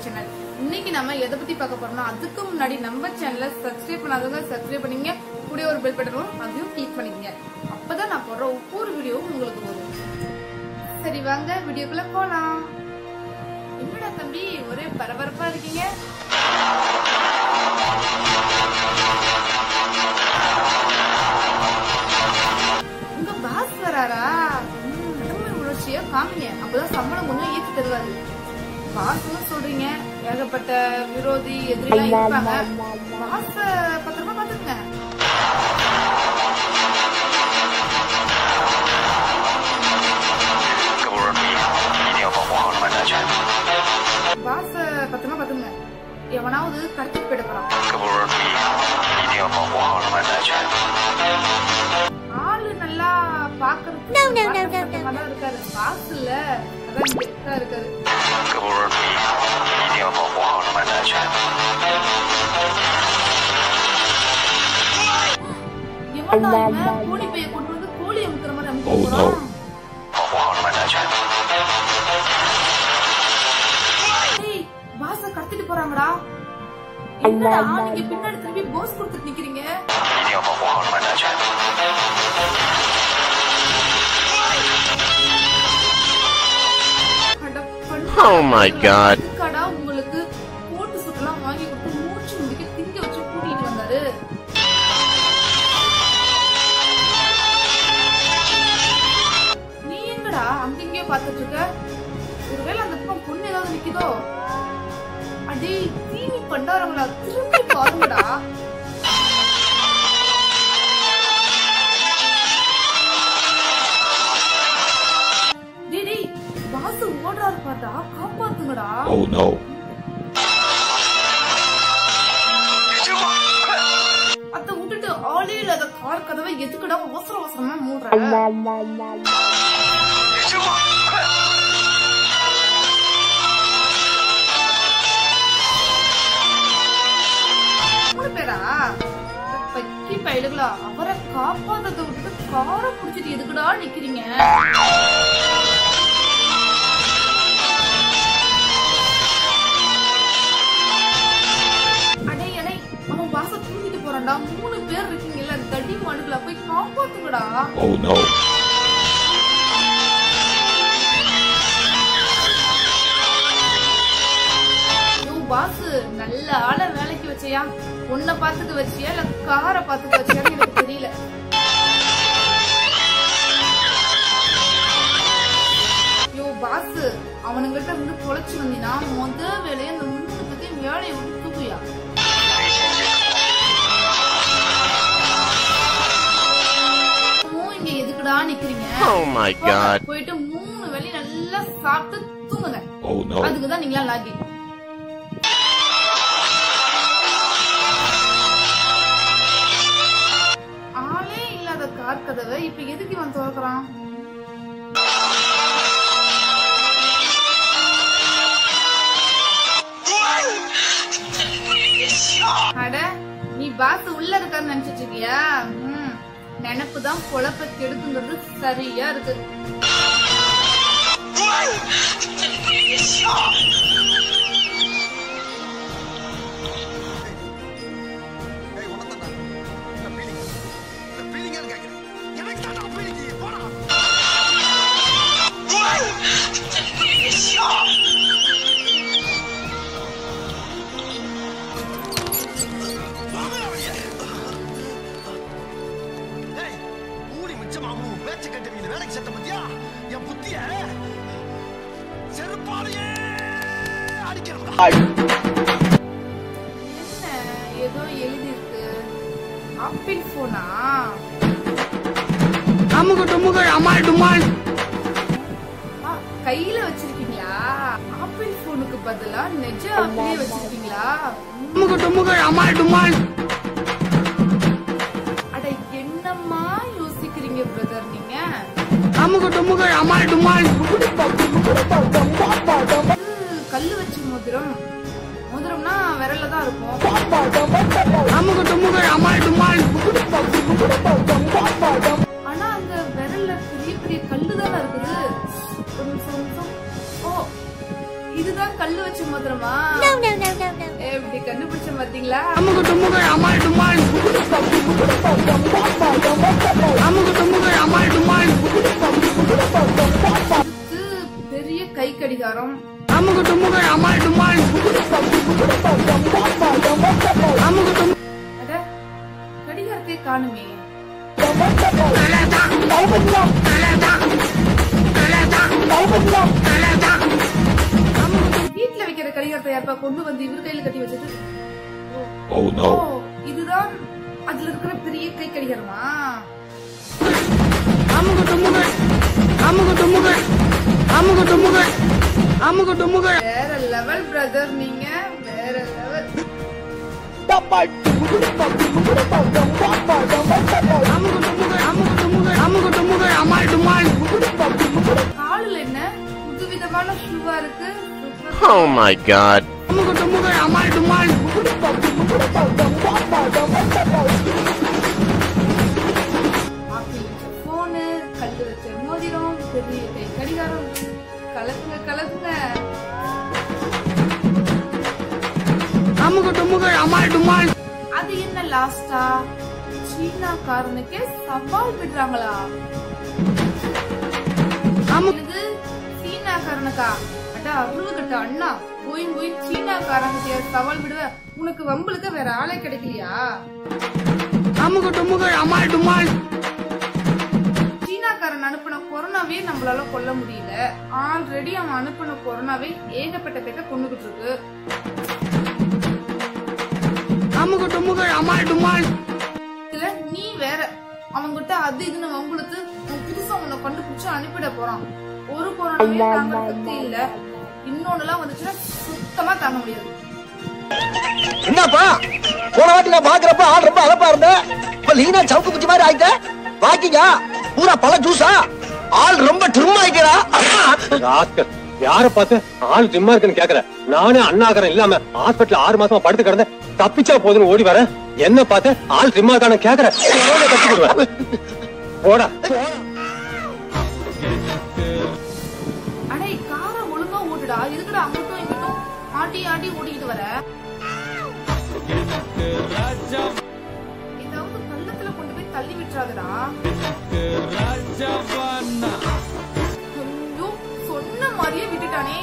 Channel இன்னைக்கு நம்ம எதை பத்தி பார்க்க போறோம்னா அதுக்கு முன்னாடி நம்ம சேனலை சப்ஸ்கிரைப் பண்ணாதவங்க சப்ஸ்கிரைப் பண்ணிங்க கூட ஒரு பெல் பட்டன் வரும் அதையும் கிளிக் பண்ணிக்கங்க அப்பதான் நான் போடுற ஒவ்வொரு வீடியோவும் உங்களுக்கு வரும் சரி வாங்க வீடியோக்குள்ள போலாம் என்னடா தம்பி ஒரே பரபரப்பா இருக்கீங்க உங்க பாஸ் வராரா ம், கடமை உணர்ச்சிய காமிங்க அப்பதான் சம்பளம் கொஞ்சம் ஏத்தி தருவாரு பாஸ்னு சொல்றீங்க ஏகப்பட்ட விரோதி எதிரிலாம் இருப்பாங்க பாச பத்திரமா பாத்துக்கங்க 各部人民一定要保护好你们的安全。 பாச பத்திரமா பாத்துங்க எவனாவது கடத்திட்டு போயிட போறான் 各部人民一定要保护好你们的安全。 ஆளு நல்லா பாக்குறதுக்கு பார்க்க தான் இருக்காரு பாஸ் இல்ல அதான் கெத்தா இருக்காரு 各部人民一定要保护好你们的安全。 எவன்டா இவன் கோழி பைய கொண்டு வந்து கோழி அமுக்குற மாதிரி அமுக்க போறான் 保护好你们的安全。 டேய் பாஸ கடத்திட்டு போறாங்கடா என்னடா நீங்க பின்னாடி திரும்பி போஸ் கொடுத்துட்டு நிக்கிறீங்க 一定要保护好你们的安全。 அட பண்ணு. Oh my God. இதுக்காடா உங்களுக்கு போட்டு சுட்டெல்லாம் வாங்கி கொடுத்து மூச்சு முடிக்க திங்க வச்சு கூட்டிட்டு வந்தாரு நீ எங்கடா அங்கங்கே பாத்துட்டு இருக்க ஒருவேளை அந்த பக்கம் பொண்ணு ஏதாவது நிக்குதோ அடே தீனி பண்டாரங்களா திரும்பி பாருங்கடா டேய் டேய் பாசு ஓடுறாரு பாட்டா காப்பாத்துங்கடா Oh no. 警报！快！ அத விட்டுட்டு ஆளே இல்லாத கார் கதவை எதுக்குடா அவசர அவசரமா மூடுற 警报！快！ மூணு பேரா பக்கி பயலுகளா அவரை காப்பாத்தத விட்டுட்டு காரை புடிச்சிட்டு எதுக்குடா நிக்கிறீங்க அடே அடே அவன் பாச தூக்கிட்டு போறான்டா மூணு பேர் இருக்கீங்கல்ல தடி மாடுகளா போய் காப்பாத்துங்கடா Oh no. ஐயோ பாசு நல்ல ஆள வேலைக்கு வச்சியா உன்னை பாத்துக்க வச்சியா இல்ல காரை பாத்துக்க வச்சியான்னு எனக்கு தெரியல ஐயோ பாசு அவனுங்கிட்ட இருந்து தொலைச்சு வந்தீனா முத வேலையை அந்த மூணு பத்தி வேலையை விட்டு தூக்குயா 危险接触。 மூ இங்க எதுக்குடா நிக்கிறீங்க Oh my God. போயிட்டு மூணு வேலையை நல்லா சாப்பிட்டு தூங்குங்க Oh no. அதுக்குதான் நீங்களா லாகி ஆளே இல்லாத கார் கதவை இப்ப எதுக்கு இவன் திறக்கிறான் அட நீ பாஸ் உள்ள இருக்கான்னு நினைச்சிட்டு இருக்கியா ம், நினைப்புதான் பொழப்ப கெடுக்குங்கிறது சரியா இருக்கு ஏய் உனத்தாண்டா இந்த பீலிங் இந்த பீலிங்கான்னு கேட்கிறேன் எனக்கு தாண்டா பீலிங் போடா போங்கடா வெளியே. ஏய், ஊடி மிச்சமாகும் பேச்சு கட்டவியில் வேலைக்கு சேர்த்த பத்தியா என் புத்திய செருப்பாலேயே அடிக்கிறா என்ன ஏதோ எழுதி இருக்கு ஆப்பிள் போனா அமுகு டுமுகு அமால் டுமால் கையில வச்சிருக்கீங்களா ஆப்பிள் போனுக்கு பதிலா நெஜ ஆப்பிளே வச்சிருக்கீங்களா அமுகு டுமுகு அமால் டுமால் அட என்னம்மா யோசிக்கிறீங்க பிரதர் நீங்க அமுகு டுமுகு அமால் டுமால் இது கல்லு வச்ச மோதிரம் மோதிரம்னா விரல்ல தான் இருக்கும் அமுகு டுமுகு அமால் டுமால் ஆனா அந்த விரல்ல பெரிய பெரிய கல்லு தானே இருக்குது ஒரு நிமிஷம், ஒரு நிமிஷம். ஓ இதுதான் கல்லு வச்ச மோதிரமா அமுக்கு டுமுக்கு அமால் டுமால் இது பெரிய கை கடிகாரம் அமுக்கு டுமுக்கு அமால் டுமால் அமுக்கு டுமுக்கு அட கடிகாரத்தை காணுமே வீட்ல வைக்கிற கடிகாரத்தை யாருப்பா கொண்டு வந்து இவர் கையில கட்டி வச்சுட்டு Oh ஓ no. இதுதான் அதுல இருக்கிற பெரிய கை கடிகாரமா அமுக்கு டுமுக்கு அமுக்கு டுமுக்கு அமுக்கு டுமுக்கு அமுக்கு டுமுக்கு வேற லெவல் பிரதர் நீங்க வேற லெவல் அமுக்கு டுமுக்கு அமுக்கு டுமுக்கு அமுக்கு டுமுக்கு அமால் டுமால் காலில் என்ன புதுவிதமான ஷூவா இருக்கு Oh my god. அமுக்கு டுமுக்கு அமால் டுமால் ஆப்பிள் வச்ச போனு கல்லு வச்ச மோதிரம் பெரிய கை கடிகாரம் கலக்குங்க கலக்குங்க அமுக்கு டுமுக்கு அமால் டுமால் அது என்ன லாஸ்டா சீனாக்காரனுக்கே சவால் விடுறாங்களா அமுக்கு இது சீனாக்காரனுக்கா அட அருள்கிட்ட அண்ணா போய் போய் சீனாக்காரனுக்கு சவால் விடுவ உனக்கு வம்பளுக்கு வேற ஆளே கிடைக்கலையா அமுக்கு டுமுக்கு அமால் டுமால் சீனாக்காரன் அனுப்பின கொரோனாவே நம்மளால கொல்ல முடியல ஆல்ரெடி அவன் அனுப்பின கொரோனாவே ஏகப்பட்ட பேர்த்த கொண்டுகிட்டு இருக்கு அமுக்கு டுமுக்கு அமால் டுமால் இதுல நீ வேற அவன்கிட்ட அது இதுன்னு வம்புழுத்து அவன் புதுசா உன்னை கண்டுபிடிச்சு அனுப்பிட போறான் ஒரு கொரோனாவே தாங்க சக்தி இல்ல இன்னொன்னு எல்லாம் வந்துச்சுன்னா சுத்தமா தாங்க முடியாது என்னப்பா போன வாட்டி நான் பாக்குறப்ப ஆள் ரொம்ப அழப்பா இருந்த இப்ப லீனா சவுக்கு குச்சி மாதிரி ஆயிட்ட வாக்கிங்க பூரா பழ ஜூஸா ஆள் ரொம்ப ட்ரிம் ஆயிக்கிறா ராஸ்கல் யார பார்த்து ஆள் ஜிம்மா இருக்குன்னு கேக்குற நானே அண்ணாகரம் இல்லாம ஹாஸ்பிட்டல் ஆறு மாசமா படுத்து கிடந்தேன் தப்பிச்சா போதுன்னு ஓடி வரேன் என்ன பார்த்து ஆள் ஜிம்மா இருக்கானு கேக்குற கட்டி போடுவேன் போடா அடே காரை ஒழுங்கா ஓட்டுடா இருக்கிற அங்கிட்டும் இங்கிட்டும் ஆட்டி ஆட்டி ஓட்டிக்கிட்டு வர ஏதாவது பள்ளத்துல கொண்டு போய் தள்ளி விட்டுறாதடா ஐயோ சொன்ன மாதிரியே விட்டுட்டானே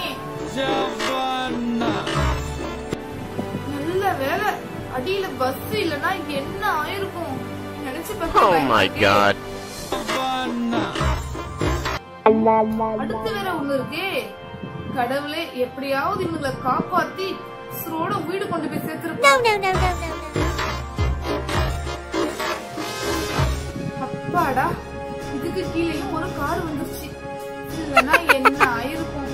நல்ல வேலை அடியில பஸ் இல்லனா என்ன ஆயிருக்கும் நினைச்சு பார்க்க Oh my பயமா இருக்கே. god. அடுத்து வேற ஒண்ணு இருக்கே கடவுளே எப்படியாவது இவங்களை காப்பாத்தி உசுரோட வீடு கொண்டு போய் சேர்த்திருப்போம் அப்பாடா இதுக்கு கீழேயும் ஒரு கார் வந்துருச்சு இல்லைன்னா என்ன ஆயிருக்கும்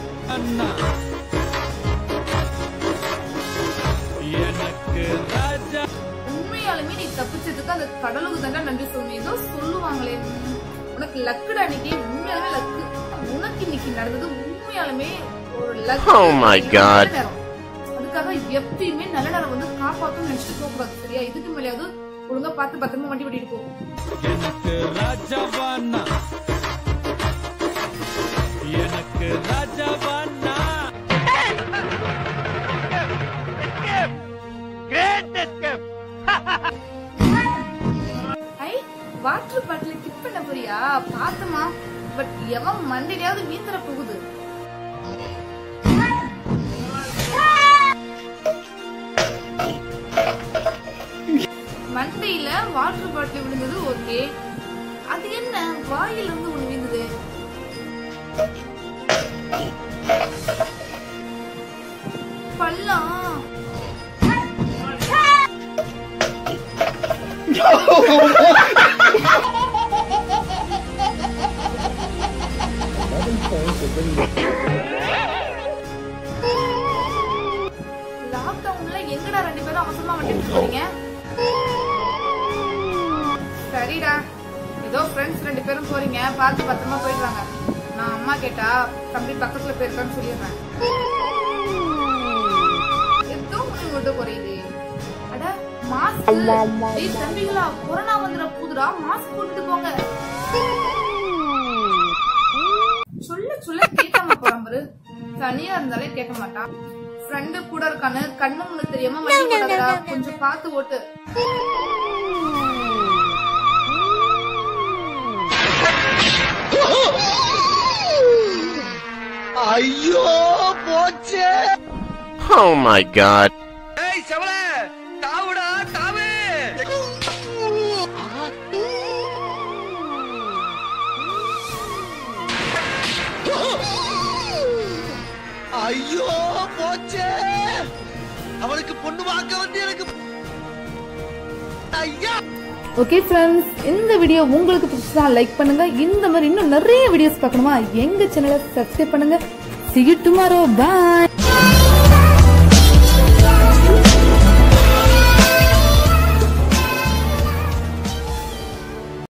உண்மையாலுமே நீ தப்பிச்சதுக்கு அந்த கடலுக்கு தாண்டா நன்றி சொல்லணும் ஏதோ சொல்லுவாங்களே உனக்கு லக்குடா இன்னைக்கு உண்மையாலுமே லக்கு உனக்கு இன்னைக்கு நடந்தது உண்மையாலுமே ஒரு லக்கு Oh my God. நல்ல நேரம். அதுக்காக எப்பயுமே நல்ல நேரம் வந்து காப்பாத்தும் நினைச்சிட்டு போக கூடாது சரியா இதுக்கு மேலேயாவது ஒழுங்கா பார்த்து பத்திரமா வண்டி ஓட்டிட்டு போ ஐ வாட்டர் பாட்டில் கிப் பண்ண போறியா பாத்துமா பட் எவன் மண்டையிலாவது வீந்துற போகுது மண்டையில வாட்டர் பாட்டில் விழுந்தது ஓகே அது என்ன வாயில இருந்து ஒண்ணு விழுந்தது பள்ளம் லாக்டவுன்ல எங்கடா ரெண்டு பேரும் அவசரமா வண்டி எடுத்துட்டு போறீங்க சரிடா ஏதோ ஃப்ரெண்ட்ஸ் ரெண்டு பேரும் போறீங்க பார்த்து பத்திரமா போயிட்டு வாங்க நான் அம்மா கேட்டா தம்பி பக்கத்துல போயிருக்கான்னு சொல்லிடுறேன் ஏதோ ஒண்ணு மட்டும் குறையுது அட மாஸ்க் டேய் தம்பிகளா கொரோனா வந்துட புதுடா மாஸ்க் போட்டுட்டு போங்க சொல்ல சொல்ல கேட்காம போறான் பாரு தனியா இருந்தாலே கேட்க மாட்டான் ஃப்ரெண்டு கூட இருக்கானு கண்ணு முன்னு தெரியாம வண்டி ஓட்டாதடா கொஞ்சம் பார்த்து ஓட்டு ஐயோ போச்சே Oh my god. ஏய் செவல தாவுடா தாவு ஐயோ போச்சே அவளுக்கு பொண்ணு பார்க்க வந்து எனக்கு ஐயா ஓகே ஃப்ரெண்ட்ஸ் இந்த வீடியோ உங்களுக்கு பிடிச்சதா லைக் பண்ணுங்க இந்த மாதிரி இன்னும் நிறைய வீடியோஸ் பார்க்கணுமா எங்க சேனலை சப்ஸ்கிரைப் பண்ணுங்க see you tomorrow bye